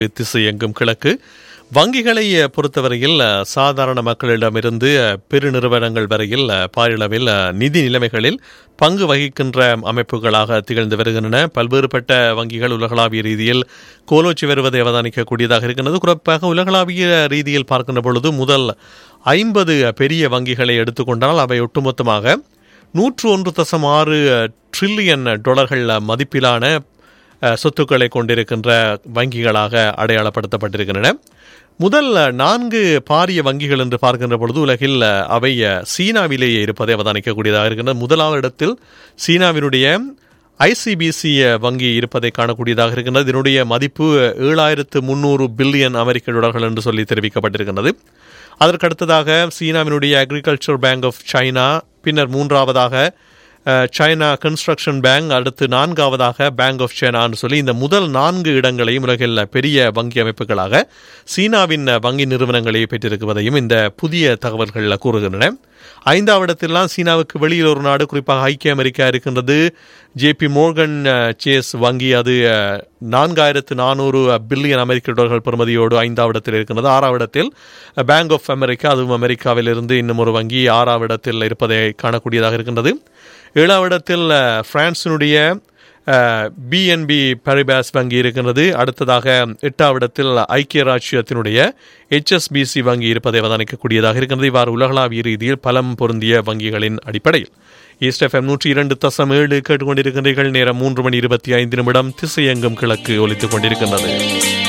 திசை எங்கும் கிழக்கு வங்கிகளை பொறுத்தவரையில் சாதாரண மக்களிடமிருந்து பெருநிறுவனங்கள் வரையில் பாரியளவில் நிதி நிலைமைகளில் பங்கு வகிக்கின்ற அமைப்புகளாக திகழ்ந்து வருகின்றன பல்வேறுபட்ட வங்கிகள் உலகளாவிய ரீதியில் கோலோச்சி வருவதை அவதானிக்கக்கூடியதாக இருக்கின்றது குறிப்பாக உலகளாவிய ரீதியில் பார்க்கின்ற பொழுது முதல் ஐம்பது பெரிய வங்கிகளை எடுத்துக்கொண்டால் அவை ஒட்டுமொத்தமாக நூற்று ஒன்று தசம் ஆறு ட்ரில்லியன் டாலர்கள் மதிப்பிலான சொத்துக்களை கொண்டிருக்கின்ற வங்கிகளாக அடையாளப்படுத்தப்பட்டிருக்கின்றன முதல் நான்கு பாரிய வங்கிகள் என்று பார்க்கின்ற பொழுது உலகில் அவை சீனாவிலேயே இருப்பதை அவதானிக்கக்கூடியதாக இருக்கின்றது முதலாவது இடத்தில் சீனாவினுடைய ஐசிபிசி வங்கி இருப்பதை காணக்கூடியதாக இருக்கின்றது இதனுடைய மதிப்பு ஏழாயிரத்து முன்னூறு பில்லியன் அமெரிக்க டாலர்கள் என்று சொல்லி தெரிவிக்கப்பட்டிருக்கின்றது அதற்கடுத்ததாக சீனாவினுடைய அக்ரிகல்ச்சர் பேங்க் ஆஃப் சைனா பின்னர் மூன்றாவதாக சைனா கன்ஸ்ட்ரக்ஷன் பேங்க் அடுத்து நான்காவதாக பேங்க் ஆஃப் சைனான்னு சொல்லி இந்த முதல் நான்கு இடங்களையும் உலகில் பெரிய வங்கி அமைப்புகளாக சீனாவின் வங்கி நிறுவனங்களை பெற்றிருக்குவதையும் இந்த புதிய தகவல்களில் கூறுகின்றன ஐந்தாவிடத்திலாம் சீனாவுக்கு வெளியில் ஒரு நாடு குறிப்பாக ஐக்கிய அமெரிக்கா இருக்கின்றது ஜேபி மோர்கன் சேஸ் வங்கி அது நான்காயிரத்து நானூறு பில்லியன் அமெரிக்க டாலர்கள் பெறுமதியோடு ஐந்தாவிடத்தில் இருக்கின்றது ஆறாவிடத்தில் பேங்க் ஆஃப் அமெரிக்கா அதுவும் அமெரிக்காவில் இருந்து இன்னும் ஒரு வங்கி ஆறாவிடத்தில் இருப்பதை காணக்கூடியதாக இருக்கின்றது ஏழாவிடத்தில் பிரான்சினுடைய பிஎன்பி பரிபாஸ் வங்கி இருக்கின்றது அடுத்ததாக எட்டாவிடத்தில் ஐக்கிய ராஜ்யத்தினுடைய ஹெச்எஸ்பிசி வங்கி இருப்பதை அவதானிக்கக்கூடியதாக இருக்கின்றது இவ்வாறு உலகளாவிய ரீதியில் பலம் பொருந்திய வங்கிகளின் அடிப்படையில் ஈஸ்ட் எஃப்எம் நூற்றி இரண்டு தசம் ஏழு கேட்டுக்கொண்டிருக்கின்றீர்கள் நேரம் மூன்று மணி இருபத்தி ஐந்து நிமிடம் திசையெங்கும் கிழக்கு ஒலித்துக் கொண்டிருக்கின்றது